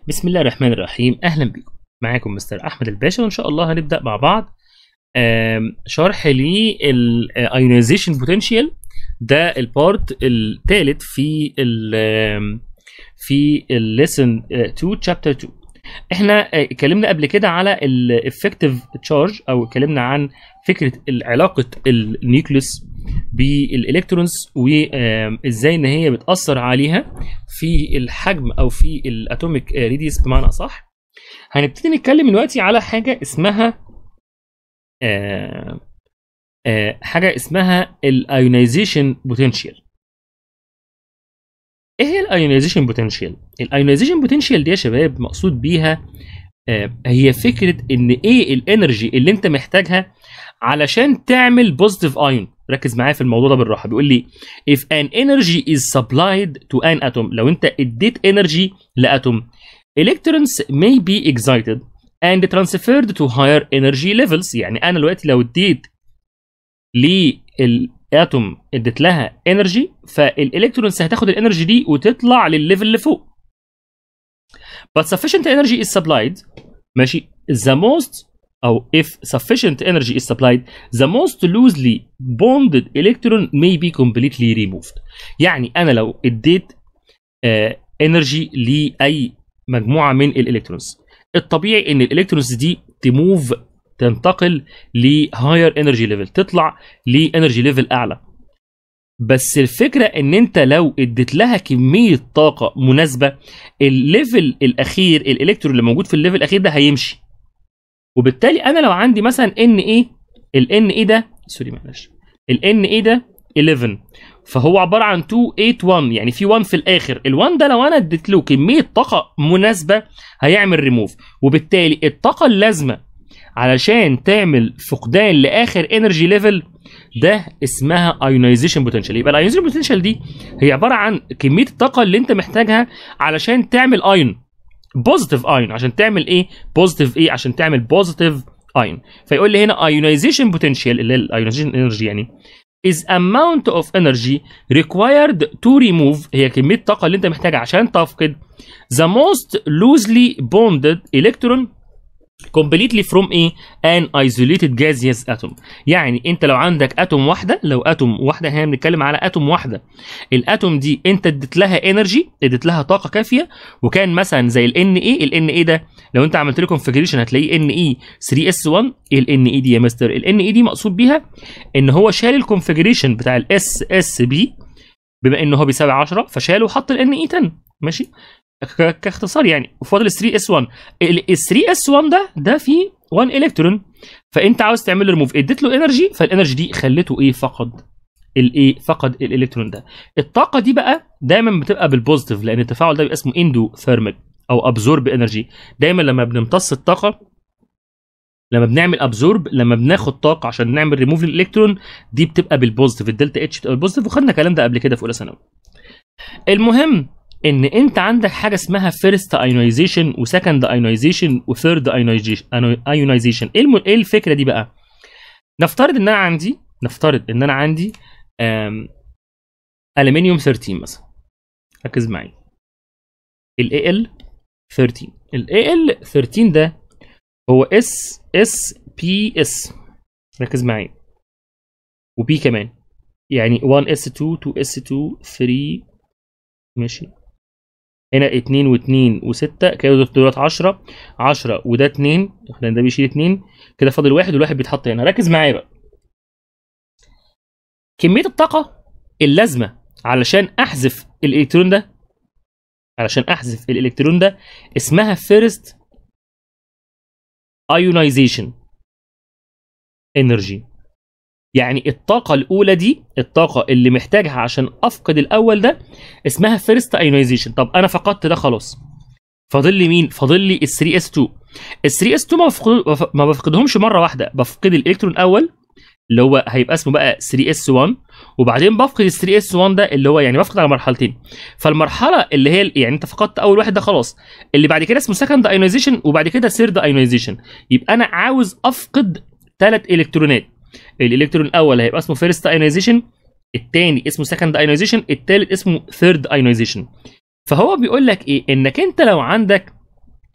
بسم الله الرحمن الرحيم اهلا بكم معاكم مستر احمد الباشا وان شاء الله هنبدا مع بعض آم، شرح للايونيزيشن بوتنشال ده البارت الثالث في ال آم، في الليسن 2 شابتر 2 احنا آه، اتكلمنا قبل كده على الافكتيف تشارج او اتكلمنا عن فكره علاقه النيوكليوس بالالكترونز وازاي ان هي بتاثر عليها في الحجم او في الاتوميك ريديوس بمعنى اصح هنبتدي نتكلم دلوقتي على حاجه اسمها آه آه حاجه اسمها الايونيزيشن بوتنشال ايه هي الايونيزيشن بوتنشال الايونيزيشن بوتنشال دي يا شباب مقصود بيها آه هي فكره ان ايه الانرجي اللي انت محتاجها علشان تعمل بوزيتيف ايون ركز معايا في الموضوع ده بالراحه بيقول لي if an energy is supplied to an atom لو انت اديت energy لاتوم electrons may be excited and transferred to higher energy levels يعني انا دلوقتي لو اديت للاتوم اديت لها انرجي فالالكترونز هتاخد الانرجي دي وتطلع للليفل اللي فوق but sufficient energy is supplied ماشي the most او if sufficient energy is supplied the most loosely bonded electron may be completely removed يعني انا لو اديت آه انرجي لاي مجموعه من الالكترونز الطبيعي ان الالكترونز دي تموف تنتقل لهاير انرجي ليفل تطلع لانرجي ليفل اعلى بس الفكره ان انت لو اديت لها كميه طاقه مناسبه الليفل الاخير الالكترون اللي موجود في الليفل الاخير ده هيمشي وبالتالي انا لو عندي مثلا ان ايه الان ايه ده سوري معلش الان ايه ده 11 فهو عباره عن 281 يعني في 1 في الاخر ال1 ده لو انا اديت له كميه طاقه مناسبه هيعمل ريموف وبالتالي الطاقه اللازمه علشان تعمل فقدان لاخر انرجي ليفل ده اسمها ايونيزيشن بوتنشال يبقى الايونيزيشن بوتنشال دي هي عباره عن كميه الطاقه اللي انت محتاجها علشان تعمل ايون بوزيتيف ايون عشان تعمل ايه بوزيتيف ايه عشان تعمل بوزيتيف ايون فيقول لي هنا ايونيزيشن بوتنشال اللي هي الايونيزيشن انرجي يعني is amount of energy required to remove هي كمية الطاقة اللي انت محتاجها عشان تفقد the most loosely bonded electron completely from a an isolated gaseous atom يعني انت لو عندك اتوم واحده لو اتوم واحده احنا بنتكلم على اتوم واحده الاتوم دي انت اديت لها انرجي اديت لها طاقه كافيه وكان مثلا زي الان اي الان اي ده لو انت عملت له كونفيجريشن هتلاقيه ان اي 3 اس 1 ايه الان اي دي يا مستر الان اي دي مقصود بيها ان هو شال الكونفيجريشن بتاع الاس اس بي بما ان هو بيساوي 10 فشاله وحط الان اي 10 ماشي ك- كاختصار يعني وفاضل 3 اس 1 ال 3 اس 1 ده ده فيه 1 الكترون فانت عاوز تعمل له ريموف اديت له انرجي فالانرجي دي خلته ايه فقد الايه فقد الالكترون ده الطاقه دي بقى دايما بتبقى بالبوزيتيف لان التفاعل ده بيبقى اسمه اندو ثيرمال او ابزورب انرجي دايما لما بنمتص الطاقه لما بنعمل ابزورب لما بناخد طاقه عشان نعمل ريموف للالكترون دي بتبقى بالبوزيتيف الدلتا اتش بتبقى بالبوزيتيف وخدنا الكلام ده قبل كده في اولى ثانوي المهم ان انت عندك حاجه اسمها فيرست ايونيزيشن وسكند ايونيزيشن وثيرد ايونيزيشن ايه الم- ايه الفكره دي بقى نفترض ان انا عندي نفترض ان انا عندي أم... الومنيوم 13 مثلا ركز معايا ال ال 13 ال ال 13 ده هو اس اس بي اس ركز معايا وبي كمان يعني 1 اس 2 2 اس 2 3 ماشي هنا 2 و2 و6 كده دولت 10 10 وده 2 لان ده بيشيل 2 كده فاضل واحد والواحد بيتحط هنا ركز معايا بقى كميه الطاقه اللازمه علشان احذف الالكترون ده علشان احذف الالكترون ده اسمها فيرست ايونيزيشن انرجي يعني الطاقه الاولى دي الطاقه اللي محتاجها عشان افقد الاول ده اسمها فيرست ايونيزيشن طب انا فقدت ده خلاص فاضل لي مين فاضل لي ال 3 اس 2 ال 3 اس 2 ما بفقد ما بفقدهمش مره واحده بفقد الالكترون الاول اللي هو هيبقى اسمه بقى 3 اس 1 وبعدين بفقد ال 3 اس 1 ده اللي هو يعني بفقد على مرحلتين فالمرحله اللي هي يعني انت فقدت اول واحد ده خلاص اللي بعد كده اسمه سكند ايونيزيشن وبعد كده ثيرد ايونيزيشن يبقى انا عاوز افقد ثلاث الكترونات الالكترون الاول هيبقى اسمه فيرست ايونيزيشن الثاني اسمه سكند ايونيزيشن الثالث اسمه ثيرد ايونيزيشن فهو بيقول لك ايه انك انت لو عندك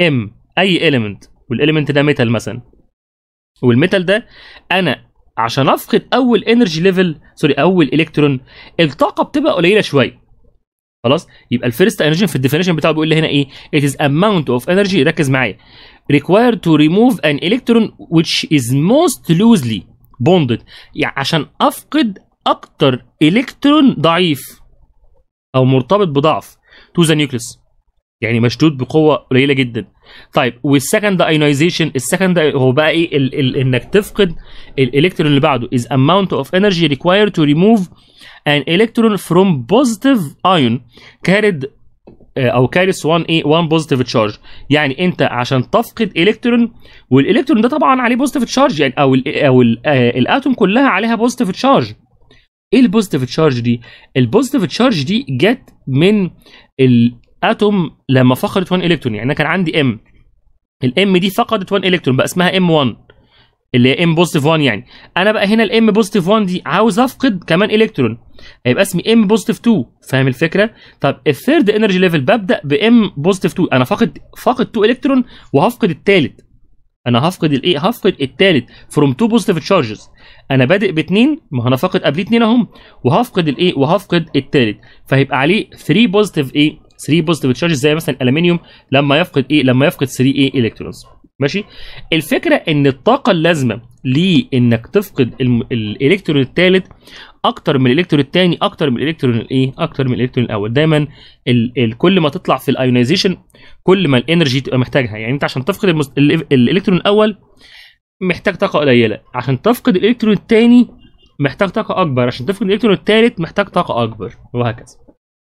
ام اي اليمنت والاليمنت ده ميتال مثلا والميتال ده انا عشان افقد اول انرجي ليفل سوري اول الكترون الطاقه بتبقى قليله شويه خلاص يبقى الفيرست انرجي في الديفينيشن بتاعه بيقول لي هنا ايه it is amount of energy ركز معايا required to remove an electron which is most loosely bonded يعني عشان افقد اكتر الكترون ضعيف او مرتبط بضعف to the nucleus يعني مشدود بقوه قليله جدا طيب والسكند ايونايزيشن السكند هو بقى ايه ال ال انك تفقد الالكترون اللي بعده is amount of energy required to remove an electron from positive ion carried آه، او carries one ايه one positive charge يعني انت عشان تفقد الكترون والالكترون ده طبعا عليه بوزيتيف تشارج يعني او ال او ال آه، الاتوم كلها عليها بوزيتيف تشارج ايه البوزيتيف تشارج دي البوزيتيف تشارج دي جت من الاتوم لما فقدت 1 الكترون يعني انا كان عندي ام الام دي فقدت 1 الكترون بقى اسمها ام 1 اللي هي ام بوزيتيف 1 يعني انا بقى هنا الام بوزيتيف 1 دي عاوز افقد كمان الكترون هيبقى اسمي ام بوزيتيف 2 فاهم الفكره طب الثيرد انرجي ليفل ببدا بام بوزيتيف 2 انا فاقد فاقد 2 الكترون وهفقد الثالث انا هفقد الايه هفقد الثالث فروم 2 بوزيتيف تشارجز انا بادئ باثنين ما هو انا فاقد قبليه اثنين اهم وهفقد الايه وهفقد الثالث فهيبقى عليه 3 بوزيتيف ايه 3 بوزيتيف تشارجز زي مثلا الالومنيوم لما يفقد ايه لما يفقد 3 ايه الكترونز ماشي الفكره ان الطاقه اللازمه لانك تفقد الم- الالكترون الثالث اكتر من الالكترون الثاني اكتر من الالكترون الايه اكتر من الالكترون الاول دايما ال ال كل ما تطلع في الايونيزيشن كل ما الانرجي تبقى محتاجها يعني انت عشان تفقد المس... ال- الالكترون الاول محتاج طاقه قليله عشان تفقد الالكترون الثاني محتاج طاقه اكبر عشان تفقد الالكترون الثالث محتاج طاقه اكبر وهكذا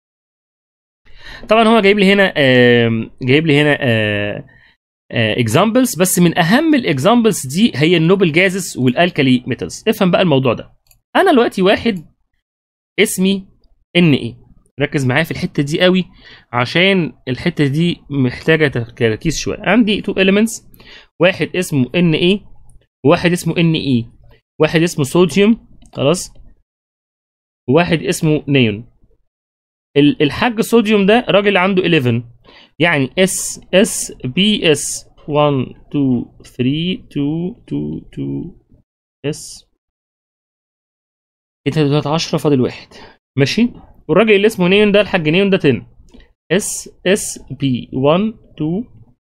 طبعا هو جايب لي هنا آم، جايب لي هنا اكزامبلز بس من اهم الاكزامبلز دي هي النوبل جازز والالكالي ميتالز افهم بقى الموضوع ده انا دلوقتي واحد اسمي ان ايه ركز معايا في الحته دي قوي عشان الحته دي محتاجه تركيز شويه عندي تو اليمنتس واحد اسمه ان ايه وواحد اسمه ان ايه واحد اسمه صوديوم خلاص وواحد اسمه نيون ال- الحاج صوديوم ده راجل عنده 11 يعني اس اس بي اس 1 2 3 2 2 2 اس كده دلوقتي 10 فاضل واحد ماشي والراجل اللي اسمه نيون ده الحاج نيون ده 10 اس اس بي 1 2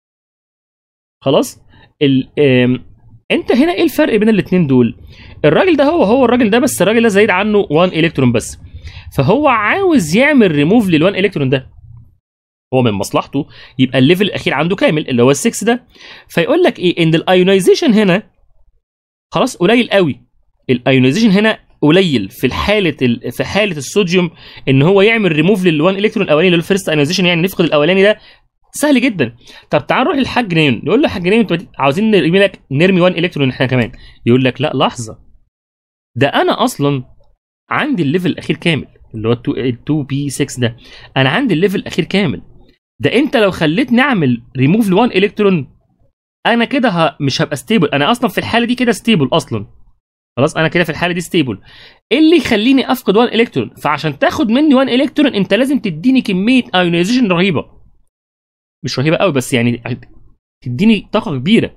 خلاص ال آم، انت هنا ايه الفرق بين الاثنين دول الراجل ده هو هو الراجل ده بس الراجل ده زايد عنه 1 الكترون بس فهو عاوز يعمل ريموف لل1 الكترون ده هو من مصلحته يبقى الليفل الاخير عنده كامل اللي هو ال6 ده فيقول لك ايه ان الايونايزيشن هنا خلاص قليل قوي الايونايزيشن هنا قليل في الحاله ال... في حاله الصوديوم ان هو يعمل ريموف لل1 الكترون الاولاني اللي هو الفيرست ايونايزيشن يعني نفقد الاولاني ده سهل جدا طب تعال نروح للحاج نيون نقول له يا حاج نيون انتوا عاوزين نرمي لك نرمي 1 الكترون احنا كمان يقول لك لا لحظه ده انا اصلا عندي الليفل الاخير كامل اللي هو ال 2 بي 6 ده انا عندي الليفل الاخير كامل ده انت لو خليتني اعمل ريموف ل 1 الكترون انا كده ه... مش هبقى ستيبل انا اصلا في الحاله دي كده ستيبل اصلا خلاص انا كده في الحاله دي ستيبل ايه اللي يخليني افقد 1 الكترون فعشان تاخد مني 1 الكترون انت لازم تديني كميه ايونيزيشن رهيبه مش رهيبه قوي بس يعني تديني طاقه كبيره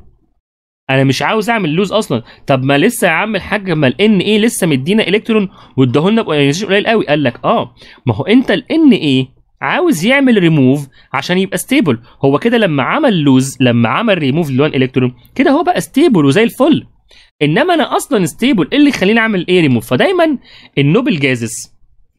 انا مش عاوز اعمل لوز اصلا طب ما لسه يا عم الحاج ما الان ايه لسه مدينا الكترون واداهولنا بايونيزيشن قليل قوي قال لك اه ما هو انت الان ايه عاوز يعمل ريموف عشان يبقى ستيبل هو كده لما عمل لوز لما عمل ريموف للوان الكترون كده هو بقى ستيبل وزي الفل انما انا اصلا ستيبل ايه اللي يخليني اعمل ايه ريموف فدايما النوبل جازز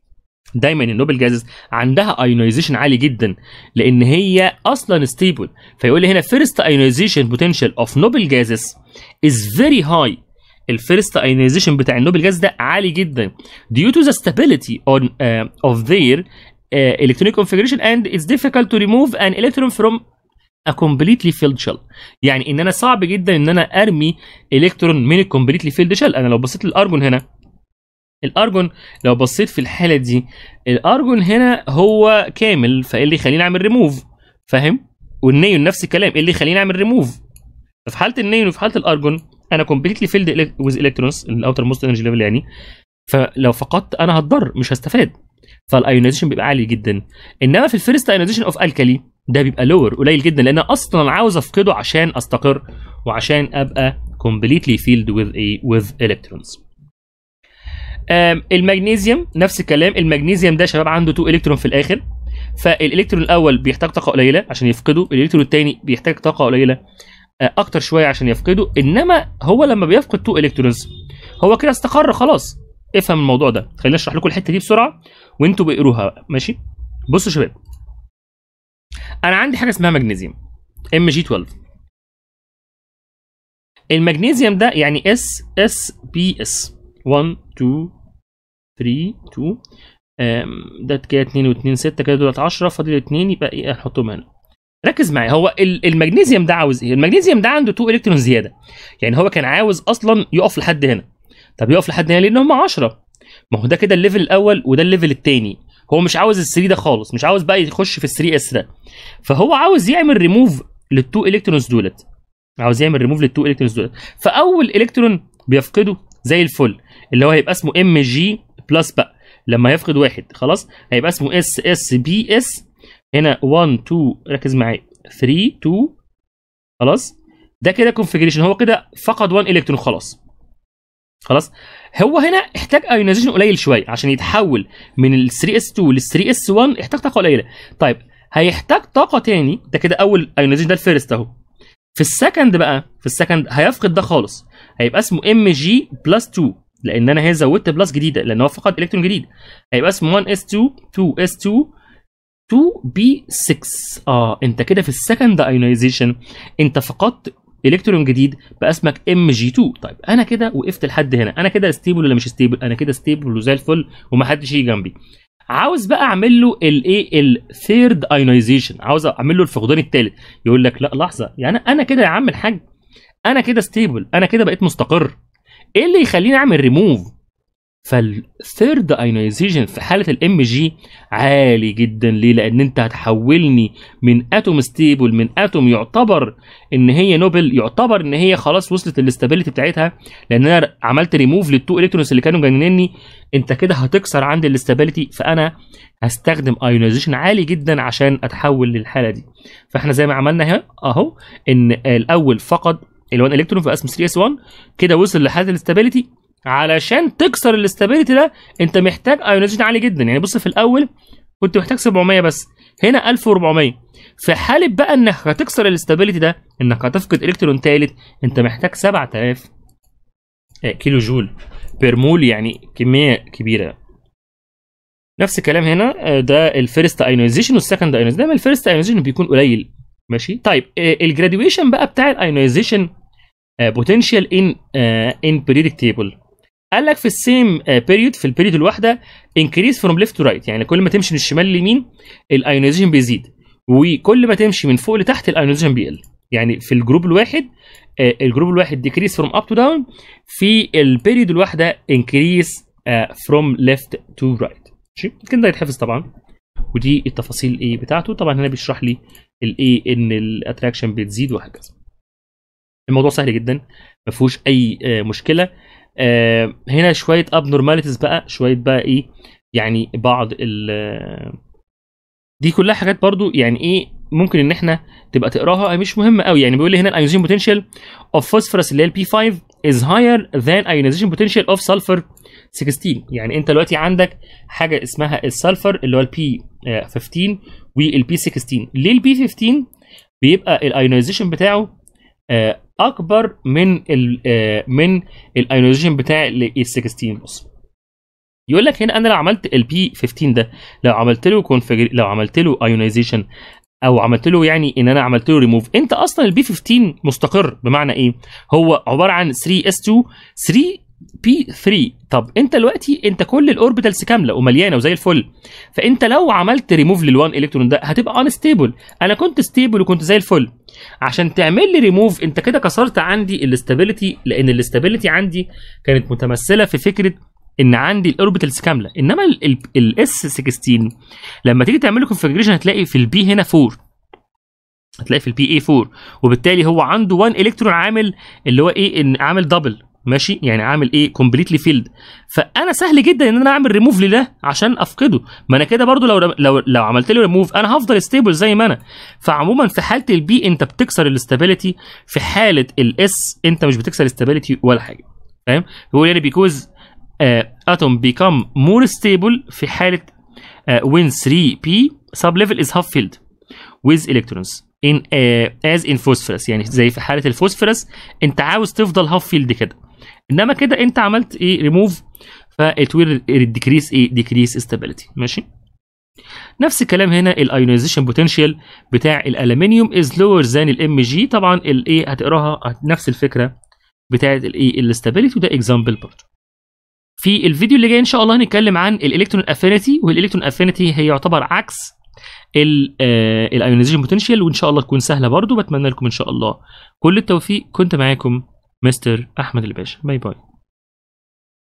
دايما النوبل جازز عندها ايونيزيشن عالي جدا لان هي اصلا ستيبل فيقول لي هنا فيرست ايونيزيشن بوتنشال اوف نوبل جازز از فيري هاي الفيرست ايونيزيشن بتاع النوبل جاز ده عالي جدا due to the stability on uh, of their uh, electronic configuration and it's difficult to remove an electron from a completely filled shell يعني ان انا صعب جدا ان انا ارمي الكترون من الكومبليتلي فيلد شيل انا لو بصيت للارجون هنا الارجون لو بصيت في الحاله دي الارجون هنا هو كامل فايه اللي يخليني اعمل ريموف فاهم والنيون نفس الكلام ايه اللي يخليني اعمل ريموف ففي حاله النيون وفي حاله الارجون انا كومبليتلي فيلد ويز الكترونز الاوتر موست انرجي ليفل يعني فلو فقدت انا هتضر مش هستفاد فالايونيزيشن بيبقى عالي جدا انما في الفيرست ايونيزيشن اوف الكالي ده بيبقى لور قليل جدا لان أنا اصلا عاوز افقده عشان استقر وعشان ابقى completely filled with a with electrons آم، المغنيسيوم نفس الكلام المغنيسيوم ده يا شباب عنده 2 الكترون في الاخر فالالكترون الاول بيحتاج طاقه قليله عشان يفقده الالكترون الثاني بيحتاج طاقه قليله آه، اكتر شويه عشان يفقده انما هو لما بيفقد 2 الكترونز هو كده استقر خلاص افهم الموضوع ده خليني اشرح لكم الحته دي بسرعه وانتوا بقروها بقى، ماشي بصوا يا شباب انا عندي حاجه اسمها مغنيسيوم ام جي 12 المغنيسيوم ده يعني اس اس بي اس 1 2 3 2 أم، ده كده 2 و2 6 كده دولت 10 فاضل 2 يبقى ايه هنحطهم هنا ركز معايا هو ال- المغنيسيوم ده عاوز ايه المغنيسيوم ده عنده 2 الكترون زياده يعني هو كان عاوز اصلا يقف لحد هنا طب يقف لحد هنا لان هم 10 ما هو ده كده الليفل الاول وده الليفل الثاني هو مش عاوز ال 3 ده خالص مش عاوز بقى يخش في ال 3 اس ده فهو عاوز يعمل ريموف للتو الكترونز دولت عاوز يعمل ريموف للتو الكترونز دولت فاول الكترون بيفقده زي الفل اللي هو هيبقى اسمه ام جي بلس بقى لما يفقد واحد خلاص هيبقى اسمه اس اس بي اس هنا 1 2 ركز معايا 3 2 خلاص ده كده كونفيجريشن هو كده فقد 1 الكترون خلاص خلاص هو هنا احتاج ايونيزيشن قليل شويه عشان يتحول من ال 3 اس 2 لل 3 اس 1 احتاج طاقه قليله طيب هيحتاج طاقه تاني ده كده اول ايونيزيشن ده الفيرست اهو في السكند بقى في السكند هيفقد ده خالص هيبقى اسمه ام جي بلس 2 لان انا هي زودت بلس جديده لان هو فقد الكترون جديد هيبقى اسمه 1 اس 2 2 اس 2 2 بي 6 اه انت كده في السكند ايونيزيشن انت فقدت الكترون جديد بقى اسمك ام جي 2 طيب انا كده وقفت لحد هنا انا كده ستيبل ولا مش ستيبل انا كده ستيبل وزي الفل ومحدش يجي جنبي عاوز بقى اعمل له الايه الثيرد ايونيزيشن عاوز اعمل له الفقدان الثالث يقول لك لا لحظه يعني انا كده يا عم الحاج انا كده ستيبل انا كده بقيت مستقر ايه اللي يخليني اعمل ريموف فالثيرد ايونيزيشن في حاله الام جي عالي جدا ليه لان انت هتحولني من اتوم ستيبل من اتوم يعتبر ان هي نوبل يعتبر ان هي خلاص وصلت الاستابيليتي بتاعتها لان انا عملت ريموف للتو الكترونز اللي كانوا جننني انت كده هتكسر عندي الاستابيليتي فانا هستخدم ايونيزيشن عالي جدا عشان اتحول للحاله دي فاحنا زي ما عملنا هنا اهو ان الاول فقد ال1 الكترون في اسم 3 اس 1 كده وصل لحاله الاستابيليتي علشان تكسر الاستابيليتي ده انت محتاج ايونيزيشن عالي جدا يعني بص في الاول كنت محتاج 700 بس هنا 1400 في حاله بقى انك هتكسر الاستابيليتي ده انك هتفقد الكترون ثالث انت محتاج 7000 كيلو جول بير مول يعني كميه كبيره نفس الكلام هنا آه، ده الفيرست ايونيزيشن والسكند ايونيزيشن دايما الفيرست ايونيزيشن بيكون قليل ماشي طيب الجراديويشن بقى بتاع الايونيزيشن بوتنشال ان ان بيريودك تيبل قال لك في السيم بيريود في البيريود الواحده انكريز فروم ليفت تو رايت يعني كل ما تمشي من الشمال لليمين الايونيزيشن بيزيد وكل ما تمشي من فوق لتحت الايونيزيشن بيقل يعني في الجروب الواحد آه، الجروب الواحد ديكريز فروم اب تو داون في البيريود الواحده انكريز فروم ليفت تو رايت ماشي كده ده يتحفظ طبعا ودي التفاصيل ايه بتاعته طبعا هنا بيشرح لي الايه ان الاتراكشن بتزيد وهكذا الموضوع سهل جدا ما فيهوش اي آه، مشكله آه، هنا شويه اب نورماليتيز بقى شويه بقى ايه يعني بعض ال آه، دي كلها حاجات برضو يعني ايه ممكن ان احنا تبقى تقراها هي مش مهمه قوي يعني بيقول لي هنا الايونيزيشن بوتنشال اوف فوسفورس اللي هي البي 5 is higher than ionization potential of sulfur 16 يعني انت دلوقتي عندك حاجه اسمها السلفر اللي هو البي 15 والبي 16 ليه البي 15 بيبقى الايونيزيشن بتاعه آه، اكبر من ال آه، من الايونيزيشن بتاع ال 16 بص يقول لك هنا انا لو عملت البي 15 ده لو عملت له configure- لو عملت له ايونيزيشن او عملت له يعني ان انا عملت له ريموف انت اصلا البي 15 مستقر بمعنى ايه هو عباره عن 3 اس 2 3 بي 3 طب انت دلوقتي انت كل الاوربيتالز كامله ومليانه وزي الفل فانت لو عملت ريموف لل1 الكترون ده هتبقى انستيبل انا كنت ستيبل وكنت زي الفل عشان تعمل لي ريموف انت كده كسرت عندي الاستابيليتي لان الاستابيليتي عندي كانت متمثله في فكره ان عندي الاوربيتالز كامله انما الاس 16 لما تيجي تعمل له كونفجريشن هتلاقي في البي هنا 4 هتلاقي في البي اي 4 وبالتالي هو عنده 1 الكترون عامل اللي هو ايه ان عامل دبل ماشي يعني عامل ايه كومبليتلي فيلد فانا سهل جدا ان انا اعمل ريموف لده عشان افقده ما انا كده برضو لو لو لو عملت له ريموف انا هفضل ستيبل زي ما انا فعموما في حاله البي انت بتكسر الاستابيليتي في حاله الاس انت مش بتكسر الاستابيليتي ولا حاجه فاهم هو يعني بيكوز اتوم بيكم مور ستيبل في حاله uh, when 3p sublevel is half filled with electrons in uh, as in phosphorus يعني زي في حاله الفوسفورس انت عاوز تفضل هاف فيلد كده انما كده انت عملت ايه ريموف فات ويل ديكريس ايه ديكريس استابيليتي ماشي نفس الكلام هنا الايونيزيشن بوتنشال بتاع الالومنيوم از لور ذان الام جي طبعا الايه هتقراها نفس الفكره بتاعه الايه الاستابيليتي وده اكزامبل برضه في الفيديو اللي جاي ان شاء الله هنتكلم عن الالكترون افينيتي والالكترون افينيتي هي يعتبر عكس الايونيزيشن بوتنشال وان شاء الله تكون سهله برضو بتمنى لكم ان شاء الله كل التوفيق كنت معاكم مستر احمد الباشا باي باي